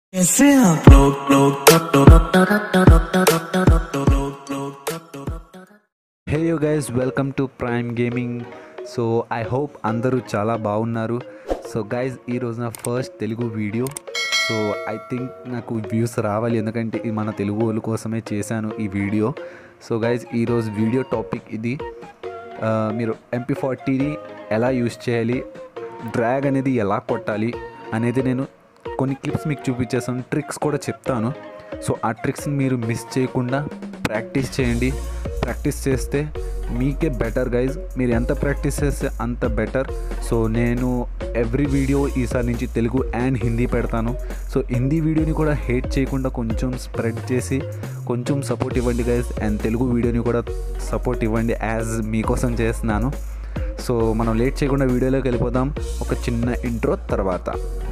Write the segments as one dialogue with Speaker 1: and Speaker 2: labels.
Speaker 1: Ese upload, load, upload, upload, upload, upload, upload, upload, upload, upload, upload.
Speaker 2: Hey you guys welcome to Prime Gaming so I hope అందరూ చాలా బాగున్నారు so guys ఈరోజు నా first Telugu video so I think నాకు views రావాలి ఎందుకంటే ఇది మన తెలుగు వాళ్ళ కోసమే చేశాను ఈ వీడియో సో గైజ్ ఈరోజు వీడియో టాపిక్ ఇది ఆ, మీరు ఎంపీ ఫార్టీని ఎలా యూస్ చేయాలి డ్రాగ్ అనేది ఎలా కొట్టాలి అనేది నేను కొన్ని క్లిప్స్ మీకు చూపించేస్తాను ట్రిక్స్ కూడా చెప్తాను సో ఆ ట్రిక్స్ని మీరు మిస్ చేయకుండా ప్రాక్టీస్ చేయండి ప్రాక్టీస్ చేస్తే మీకే బెటర్ గైజ్ మీరు ఎంత ప్రాక్టీస్ చేస్తే అంత బెటర్ సో నేను ఎవ్రీ వీడియో ఈసారి నుంచి తెలుగు అండ్ హిందీ పెడతాను సో హిందీ వీడియోని కూడా హేట్ చేయకుండా కొంచెం స్ప్రెడ్ చేసి కొంచెం సపోర్ట్ ఇవ్వండి గైజ్ అండ్ తెలుగు వీడియోని కూడా సపోర్ట్ ఇవ్వండి యాజ్ మీకోసం చేస్తున్నాను సో మనం లేట్ చేయకుండా వీడియోలోకి వెళ్ళిపోదాం ఒక చిన్న ఇంట్రో తర్వాత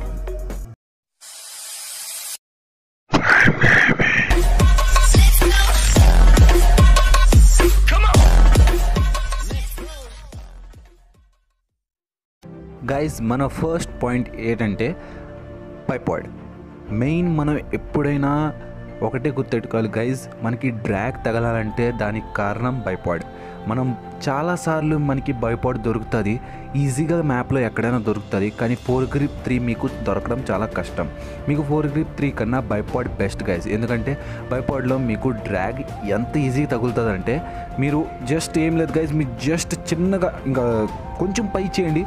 Speaker 2: గైస్ మన ఫస్ట్ పాయింట్ ఏంటంటే పైపాడ్ మెయిన్ మనం ఎప్పుడైనా ఒకటే గుర్తెట్టుకోవాలి గైజ్ మనకి డ్రాగ్ తగలాలంటే దానికి కారణం బైపాడ్ మనం చాలాసార్లు మనకి బైపాడ్ దొరుకుతుంది ఈజీగా మ్యాప్లో ఎక్కడైనా దొరుకుతుంది కానీ ఫోర్ గ్రిప్ త్రీ మీకు దొరకడం చాలా కష్టం మీకు ఫోర్ గ్రిప్ త్రీ కన్నా బైపాడ్ బెస్ట్ గైజ్ ఎందుకంటే బైపాడ్లో మీకు డ్రాగ్ ఎంత ఈజీగా తగులుతుందంటే మీరు జస్ట్ ఏం లేదు గైజ్ మీరు జస్ట్ చిన్నగా ఇంకా కొంచెం పై చేయండి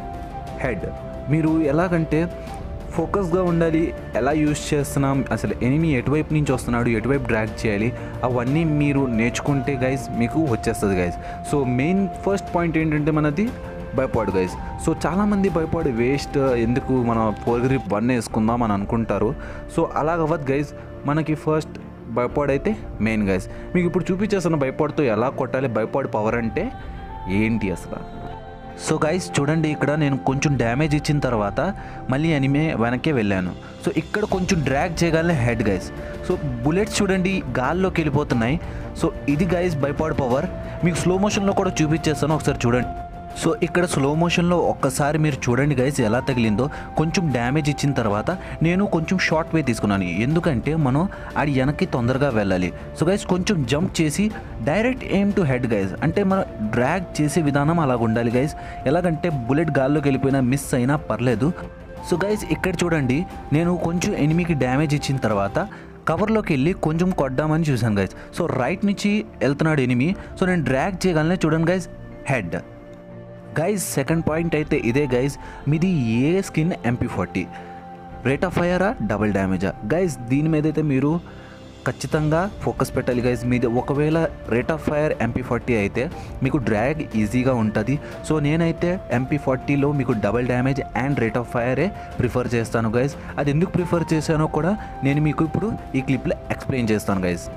Speaker 2: హెడ్ మీరు ఎలాగంటే ఫోకస్గా ఉండాలి ఎలా యూస్ చేస్తున్నాం అసలు ఎనిమి ఎటువైపు నుంచి వస్తున్నాడు ఎటువైపు డ్రాగ్ చేయాలి అవన్నీ మీరు నేర్చుకుంటే గైస్ మీకు వచ్చేస్తుంది guys so main first point ఏంటంటే మనది భయపాడు గైస్ సో చాలామంది భయపాడు వేస్ట్ ఎందుకు మన ఫోర్ గ్రిప్ వన్ వేసుకుందాం అని అనుకుంటారు సో అలాగవ్వదు గైస్ మనకి ఫస్ట్ భయపాడ్ అయితే మెయిన్ గైస్ మీకు ఇప్పుడు చూపించేస్తున్న భయపాడుతో ఎలా కొట్టాలి భయపాడు పవర్ అంటే ఏంటి అసలు సో గైస్ చూడండి ఇక్కడ నేను కొంచెం డ్యామేజ్ ఇచ్చిన తర్వాత మళ్ళీ అనిమే వెనకే వెళ్ళాను సో ఇక్కడ కొంచెం డ్రాగ్ చేయగలనే హెడ్ గైస్ సో బుల్లెట్స్ చూడండి గాల్లోకి వెళ్ళిపోతున్నాయి సో ఇది గైస్ బైపాడ్ పవర్ మీకు స్లో మోషన్లో కూడా చూపించేస్తాను ఒకసారి చూడండి సో ఇక్కడ స్లో మోషన్లో ఒక్కసారి మీరు చూడండి గైస్ ఎలా తగిలిందో కొంచెం డ్యామేజ్ ఇచ్చిన తర్వాత నేను కొంచెం షార్ట్ వే తీసుకున్నాను ఎందుకంటే మనం ఆడి వెనక్కి తొందరగా వెళ్ళాలి సో గైస్ కొంచెం జంప్ చేసి direct aim to head guys అంటే మనం డ్రాగ్ చేసే విధానం అలాగ ఉండాలి గైస్ ఎలాగంటే బుల్లెట్ గాల్లోకి వెళ్ళిపోయినా మిస్ అయినా పర్లేదు సో గైస్ ఇక్కడ చూడండి నేను కొంచెం ఎనిమికి డ్యామేజ్ ఇచ్చిన తర్వాత కవర్లోకి వెళ్ళి కొంచెం కొద్దామని చూశాను గైస్ సో రైట్ నుంచి వెళ్తున్నాడు ఎనిమి సో నేను డ్రాగ్ చేయగలనే చూడండి guys head guys second point అయితే ఇదే గైజ్ మీది ఏ skin MP forty rate of ఫైరా డబుల్ డ్యామేజా గైజ్ దీని మీద అయితే మీరు ఖచ్చితంగా ఫోకస్ పెట్టాలి గైజ్ మీది ఒకవేళ rate of fire MP forty అయితే మీకు డ్రాగ్ ఈజీగా ఉంటుంది సో నేనైతే ఎంపీ ఫార్టీలో మీకు double damage and rate of ఫైరే ప్రిఫర్ చేస్తాను గైజ్ అది ఎందుకు ప్రిఫర్ చేశానో కూడా నేను మీకు ఇప్పుడు ఈ క్లిప్లో ఎక్స్ప్లెయిన్ చేస్తాను guys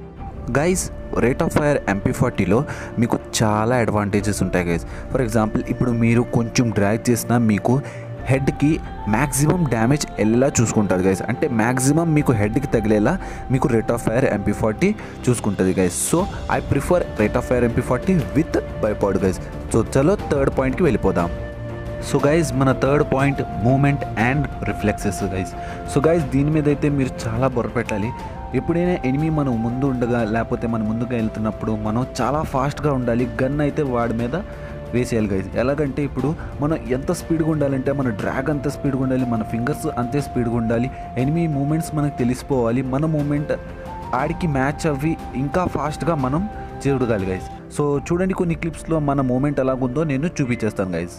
Speaker 2: guys rate of fire MP ఫార్టీలో మీకు చాలా అడ్వాంటేజెస్ ఉంటాయి గైస్ ఫర్ ఎగ్జాంపుల్ ఇప్పుడు మీరు కొంచెం డ్రాగ్ చేసినా మీకు హెడ్కి మ్యాక్సిమం డ్యామేజ్ వెళ్ళేలా చూసుకుంటుంది గైస్ అంటే మ్యాక్సిమం మీకు హెడ్కి తగిలేలా మీకు rate of fire MP forty చూసుకుంటుంది guys so I prefer rate of fire MP forty with bipod guys so చలో థర్డ్ పాయింట్కి వెళ్ళిపోదాం సో గైజ్ మన third point movement and reflexes guys so guys దీని మీద అయితే మీరు చాలా బొర్ర పెట్టాలి ఎప్పుడైనా ఎనిమి మనం ముందు ఉండగా లేకపోతే మనం ముందుగా వెళ్తున్నప్పుడు మనం చాలా ఫాస్ట్గా ఉండాలి గన్ అయితే వాడి మీద వేసేయాలి గైజ్ ఎలాగంటే ఇప్పుడు మనం ఎంత స్పీడ్గా ఉండాలంటే మన డ్రాగ్ అంత స్పీడ్గా ఉండాలి మన ఫింగర్స్ అంతే స్పీడ్గా ఉండాలి ఎనిమి మూమెంట్స్ మనకు తెలిసిపోవాలి మన మూమెంట్ ఆడికి మ్యాచ్ అవ్వి ఇంకా ఫాస్ట్గా మనం చూడగాలి గైజ్ సో చూడండి కొన్ని క్లిప్స్లో మన మూమెంట్ ఎలాగుందో నేను చూపించేస్తాను గైజ్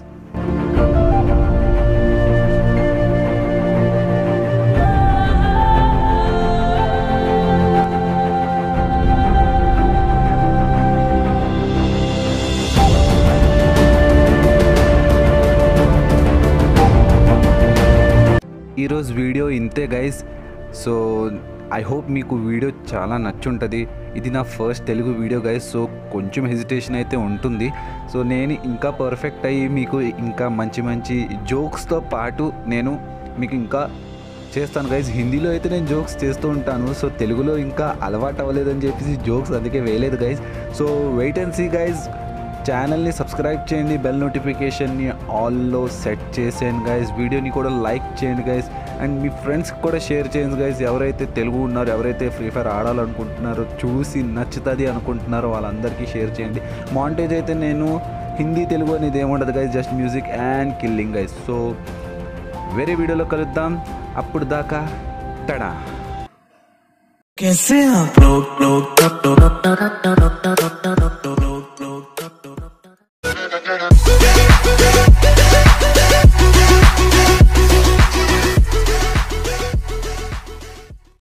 Speaker 2: ఈరోజు వీడియో ఇంతే గైస్ సో ఐ హోప్ మీకు వీడియో చాలా నచ్చుంటుంది ఇది నా first Telugu video guys so కొంచెం హెజిటేషన్ అయితే ఉంటుంది సో నేను ఇంకా పర్ఫెక్ట్ అయ్యి మీకు ఇంకా మంచి మంచి జోక్స్తో పాటు నేను మీకు ఇంకా చేస్తాను గైజ్ హిందీలో అయితే నేను జోక్స్ చేస్తూ ఉంటాను సో తెలుగులో ఇంకా అలవాటు అవ్వలేదని చెప్పేసి జోక్స్ అందుకే వేయలేదు guys so wait and see guys ఛానల్ని సబ్స్క్రైబ్ చేయండి బెల్ నోటిఫికేషన్ని ఆల్లో సెట్ చేసేయండి గైస్ వీడియోని కూడా లైక్ చేయండి గైస్ అండ్ మీ ఫ్రెండ్స్కి కూడా షేర్ చేయండి గైస్ ఎవరైతే తెలుగు ఉన్నారో ఎవరైతే ఫ్రీ ఫైర్ ఆడాలనుకుంటున్నారో చూసి నచ్చుతుంది అనుకుంటున్నారో వాళ్ళందరికీ షేర్ చేయండి మాంటేజ్ అయితే నేను హిందీ తెలుగు అనేది ఏముండదు guys just music and killing guys so వేరే వీడియోలో కలుద్దాం అప్పుడు దాకా తడా
Speaker 1: कैसे आप लोग लोग लोग लोग लोग लोग लोग लोग लोग लोग लोग